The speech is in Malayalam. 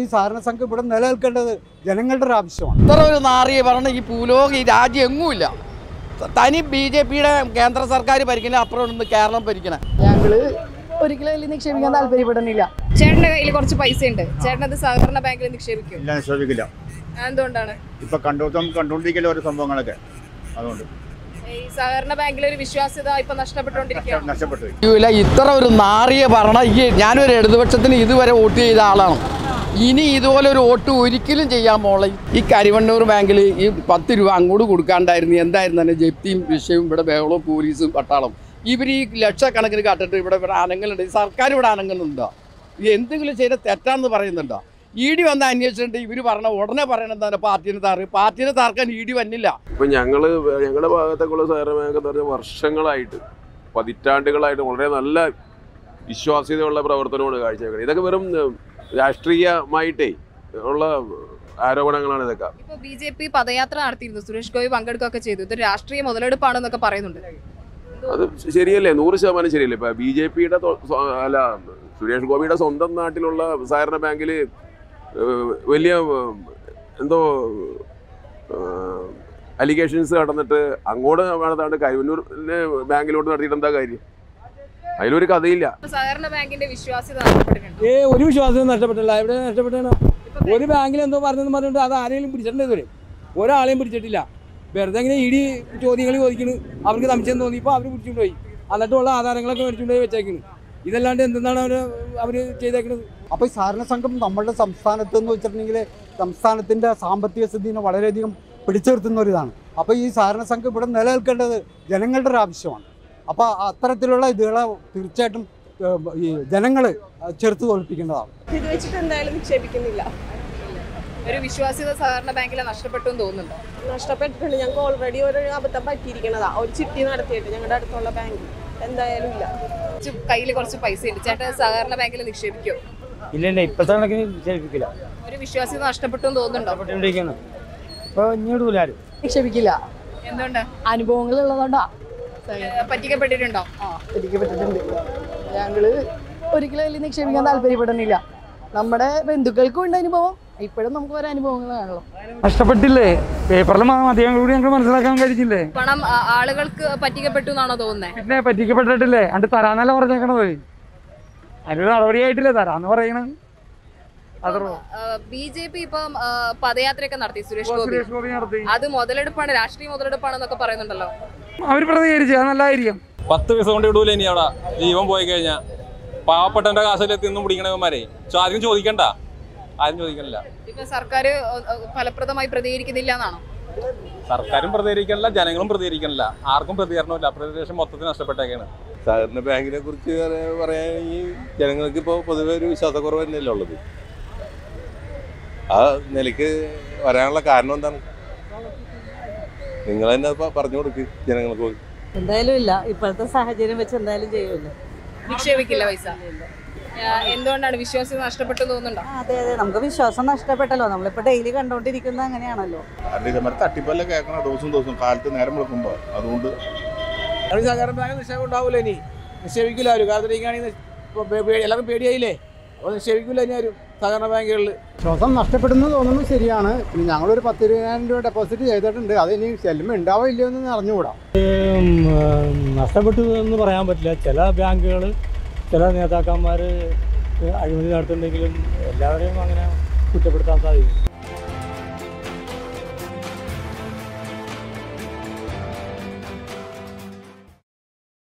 സഹകരണ സംഘം ഇവിടെ നിലനിൽക്കേണ്ടത് ജനങ്ങളുടെ ഒരു ആവശ്യമാണ് ഇത്ര ഒരു നാറിയ പറഞ്ഞ ഈ ഭൂലോക ഈ രാജ്യം എങ്ങുമില്ല തനി ബി ജെ പിയുടെ കേന്ദ്ര സർക്കാർ ഭരിക്കണ അപ്പുറം നിന്ന് കേരളം ഭരിക്കണേ ഞങ്ങള് ഒരിക്കലും അതിൽ നിക്ഷേപിക്കാൻ താല്പര്യപ്പെടുന്നില്ല ചേട്ടന്റെ കയ്യിൽ കുറച്ച് പൈസ ഉണ്ട് ചേട്ടൻ അത് സഹകരണ ബാങ്കിൽ നിക്ഷേപിക്കും ഇല്ല നിക്ഷേപിക്കില്ല എന്തുകൊണ്ടാണ് ഇപ്പൊ കണ്ടു കണ്ടുകൊണ്ടിരിക്കില്ല ഓരോ സംഭവങ്ങളൊക്കെ അതുകൊണ്ട് ഈ സഹകരണ ബാങ്കിലെ ഒരു വിശ്വാസ്യത ഇപ്പൊ നഷ്ടപ്പെട്ടുകൊണ്ടിരിക്കുകയാണ് നഷ്ടപ്പെട്ടു പോയി. ഇല്ല ഇത്ര ഒരു നാറിയ ഭരണ ഈ ഞാനൊരു ഇടതുപക്ഷത്തിന് ഇതുവരെ വോട്ട് ചെയ്ത ആളാണ് ഇനി ഇതുപോലെ ഒരു വോട്ട് ഒരിക്കലും ചെയ്യാൻ പോളെ ഈ കരിവണ്ണൂർ ബാങ്കിൽ ഈ പത്ത് രൂപ അങ്ങോട്ട് കൊടുക്കാണ്ടായിരുന്നു എന്തായിരുന്നു തന്നെ ജപ്തിയും വിഷയവും ഇവിടെ ബഹളവും പോലീസും പട്ടാളം ഇവർ ഈ ലക്ഷക്കണക്കിന് കട്ടിട്ട് ഇവിടെ ഇവിടെ അനങ്ങലുണ്ട് ഈ സർക്കാർ ഇവിടെ അനങ്ങുന്നുണ്ടോ ഇത് എന്തെങ്കിലും ചെയ്ത തെറ്റാന്ന് പറയുന്നുണ്ടോ ഇ ഡി വന്ന് അന്വേഷിച്ചിട്ട് ഇവർ പറഞ്ഞ ഉടനെ പറയണത് എന്താണ് പാർട്ടീനെ താറ് പാർട്ടീനെ താർക്കാൻ ഇ ഡി വന്നില്ല ഇപ്പം ഞങ്ങൾ ഞങ്ങളുടെ ഭാഗത്തേക്കുള്ള സഹകരണ ബാങ്ക് എന്ന് പറഞ്ഞാൽ വർഷങ്ങളായിട്ട് പതിറ്റാണ്ടുകളായിട്ട് വളരെ നല്ല വിശ്വാസ്യതയുള്ള പ്രവർത്തനമാണ് കാഴ്ചവെക്കുന്നത് ഇതൊക്കെ വെറും ഏഹ്, രാഷ്ട്രീയമായിട്ടേ ഉള്ള ആരോപണങ്ങളാണ് ഇതൊക്കെ ഇപ്പൊ ബി ജെ പി പദയാത്ര നടത്തിയിരുന്നു സുരേഷ് ഗോപി പങ്കെടുക്കുകയൊക്കെ ചെയ്തു ഇത് രാഷ്ട്രീയ മുതലെടുപ്പാണെന്നൊക്കെ പറയുന്നുണ്ട് അത് ശരിയല്ലേ നൂറ് ശതമാനം ശരിയല്ലേ ഇപ്പം ബി ജെ പിയുടെ അല്ല സുരേഷ് ഗോപിയുടെ സ്വന്തം നാട്ടിലുള്ള സഹകരണ ബാങ്കിൽ വലിയ ഏഹ്, എന്തോ അലിഗേഷൻസ് കടന്നിട്ട് അങ്ങോട്ട് നടത്താണ്ട് കരുവന്നൂരിലെ ബാങ്കിലോട്ട് നടത്തിയിട്ട് എന്താ കാര്യം അതിലൊരു കഥയില്ല ഇപ്പൊ സഹകരണ ബാങ്കിന്റെ വിശ്വാസ്യത നഷ്ടപ്പെട്ടിട്ടുണ്ട് ഏ ഒരു വിശ്വാസവും നഷ്ടപ്പെട്ടില്ല എവിടെ നഷ്ടപ്പെട്ടാണ് ഒരു ബാങ്കിൽ എന്തോ പറഞ്ഞെന്ന് പറഞ്ഞിട്ട് അത് ആരെങ്കിലും പിടിച്ചിട്ടുണ്ട് ഇതുവരെ ഒരാളെയും പിടിച്ചിട്ടില്ല വെറുതെ ഇങ്ങനെ ഇടി ചോദ്യങ്ങൾ ചോദിക്കുന്നു അവർക്ക് സംശയം തോന്നി ഇപ്പോൾ അവർ പിടിച്ചുകൊണ്ട് പോയി എന്നിട്ടുള്ള ആധാരങ്ങളൊക്കെ മേടിച്ചുകൊണ്ട് പോയി വെച്ചേക്കുന്നു ഇതല്ലാണ്ട് എന്തെന്നാണ് അവർ അവർ ചെയ്തേക്കുന്നത് അപ്പോൾ ഈ സഹകരണ സംഘം നമ്മുടെ സംസ്ഥാനത്ത് എന്ന് വെച്ചിട്ടുണ്ടെങ്കിൽ സംസ്ഥാനത്തിൻ്റെ സാമ്പത്തിക സ്ഥിതിനെ വളരെയധികം പിടിച്ചു നിർത്തുന്ന ഒരു ഇതാണ് അപ്പോൾ ഈ സഹകരണ സംഘം ഇവിടെ നിലനിൽക്കേണ്ടത് ജനങ്ങളുടെ ഒരു ആവശ്യമാണ് അപ്പോൾ അത്തരത്തിലുള്ള ഇതുകളെ തീർച്ചയായിട്ടും ഏഹ്, ഈ ജനങ്ങൾ ചെറുത്ത് തോൽപ്പിക്കേണ്ടതാണ് ഇത് വെച്ചിട്ട് എന്തായാലും നിക്ഷേപിക്കുന്നില്ല ഒരു വിശ്വാസ്യത സഹകരണ ബാങ്കിലെ നഷ്ടപ്പെട്ടു എന്ന് തോന്നുന്നുണ്ടോ നഷ്ടപ്പെട്ടിട്ടുണ്ട് ഞങ്ങൾക്ക് ഓൾറെഡി ഒരു അബദ്ധം പറ്റിയിരിക്കണതാ ഒരു ചിട്ടി നടത്തിയിട്ട് ഞങ്ങളുടെ അടുത്തുള്ള ബാങ്കിൽ എന്തായാലും ഇല്ല കയ്യിൽ കുറച്ച് പൈസ ഉണ്ട് ചേട്ടൻ സഹകരണ ബാങ്കിൽ നിക്ഷേപിക്കും ഇല്ല ഇല്ല ഇപ്പോഴത്തെ കണക്കിന് നിക്ഷേപിക്കില്ല ഒരു വിശ്വാസ്യത നഷ്ടപ്പെട്ടു എന്ന് തോന്നുന്നുണ്ടോ നഷ്ടപ്പെട്ടുകൊണ്ടിരിക്കുന്നു ഇപ്പോൾ ഇങ്ങോട്ട് ആരും നിക്ഷേപിക്കില്ല എന്തുകൊണ്ട് അനുഭവങ്ങൾ ഉള്ളതുകൊണ്ടാ ഏഹ് പറ്റിക്കപ്പെട്ടിട്ടുണ്ടോ പിടിക്കപ്പെട്ടിട്ടുണ്ട് ഞങ്ങള് ഒരിക്കലും അതിൽ നിക്ഷേപിക്കാൻ താല്പര്യപ്പെടുന്നില്ല നമ്മുടെ ബന്ധുക്കൾക്കും ഉണ്ട് അനുഭവം ഇപ്പോഴും നമുക്ക് ഓരോ അനുഭവങ്ങളാണല്ലോ നഷ്ടപ്പെട്ടില്ലേ പേപ്പറിൽ മാധ്യമങ്ങൾ കൂടി ഞങ്ങൾക്ക് മനസ്സിലാക്കാൻ കഴിഞ്ഞില്ലേ പണം ആ, ആളുകൾക്ക് പറ്റിക്കപ്പെട്ടു എന്നാണോ തോന്നുന്നത് പിന്നെ പറ്റിക്കപ്പെട്ടിട്ടില്ലേ അണ്ട് തരാന്നല്ല പറഞ്ഞേക്കണത് അതിനൊരു നടപടിയായിട്ടില്ലേ തരാന്ന് പറയണത് അതോ ബി ജെ പി ഇപ്പം ആ, പദയാത്രയൊക്കെ നടത്തി സുരേഷ് ഗോപി സുരേഷ് ഗോപി നടത്തി അത് മുതലെടുപ്പാണ് രാഷ്ട്രീയ മുതലെടുപ്പാണെന്നൊക്കെ പറയുന്നുണ്ടല്ലോ അവർ പ്രതികരിച്ചു അത് നല്ലതായിരിക്കും പത്ത് പൈസ കൊണ്ട് ഇടൂല ഇനി അവിടെ ജീവൻ പോയി കഴിഞ്ഞാൽ പാവപ്പെട്ടവന്റെ കാശിൽ തിന്നും പിടിക്കണവന്മാരെ പക്ഷെ ആരും ചോദിക്കണ്ട ആരും ചോദിക്കണില്ല ഇപ്പൊ സർക്കാർ ഫലപ്രദമായി പ്രതികരിക്കുന്നില്ല എന്നാണോ സർക്കാരും പ്രതികരിക്കണില്ല ജനങ്ങളും പ്രതികരിക്കണില്ല ആർക്കും പ്രതികരണമില്ല പ്രതികരണം മൊത്തത്തിൽ നഷ്ടപ്പെട്ടേക്കാണ് സഹകരണ ബാങ്കിനെ കുറിച്ച് പറയുകയാണെങ്കിൽ ജനങ്ങൾക്ക് ഇപ്പോൾ പൊതുവെ ഒരു വിശ്വാസക്കുറവ് തന്നെയല്ലേ ഉള്ളത് ആ നിലയ്ക്ക് വരാനുള്ള കാരണം എന്താണ് നിങ്ങൾ തന്നെ പ- പറഞ്ഞു കൊടുക്ക് ജനങ്ങൾക്ക് എന്തായാലും ഇല്ല ഇപ്പോഴത്തെ സാഹചര്യം വെച്ച് എന്തായാലും ചെയ്യൂല നിക്ഷേപിക്കില്ല പൈസ ആ, എന്തുകൊണ്ടാണ് വിശ്വാസ്യത നഷ്ടപ്പെട്ടു തോന്നുന്നുണ്ടോ അതെ അതെ നമുക്ക് വിശ്വാസം നഷ്ടപ്പെട്ടല്ലോ നമ്മളിപ്പോ ഡെയിലി കണ്ടോണ്ടിരിക്കുന്നത് അങ്ങനെയാണല്ലോ കാരണം ഇതേമാതിരി തട്ടിപ്പല്ല കേൾക്കണം ദിവസം ദിവസം കാലത്ത് നേരം വിളിക്കുമ്പോൾ അതുകൊണ്ട് സഹകരണ ബാങ്ക് നിക്ഷേപം ഉണ്ടാവില്ല ഇനി നിക്ഷേപിക്കില്ല ആരും കാരണം ഇരിക്കുകയാണെങ്കിൽ എല്ലാവർക്കും പേടിയായില്ലേ അപ്പോൾ നിക്ഷേപിക്കില്ല ഇനി ആരും സഹകരണ ബാങ്കുകളിൽ ശ്വാസം നഷ്ടപ്പെടുന്നു തോന്നുന്നു ശരിയാണ് പിന്നെ ഞങ്ങളൊരു പത്ത് ഇരുപതിനായിരം രൂപ ഡെപ്പോസിറ്റ് ചെയ്തിട്ടുണ്ട് അത് ഇനി ചെല്ലുമ്പോൾ ഉണ്ടാവോ ഇല്ലയോ എന്ന് അറിഞ്ഞുകൂടാ നഷ്ടപ്പെട്ടു എന്ന് പറയാൻ പറ്റില്ല ചില ബാങ്കുകൾ ചില നേതാക്കന്മാർ അഴിമതി നടത്തുന്നുണ്ടെങ്കിലും എല്ലാവരെയും അങ്ങനെ കുറ്റപ്പെടുത്താൻ സാധിക്കും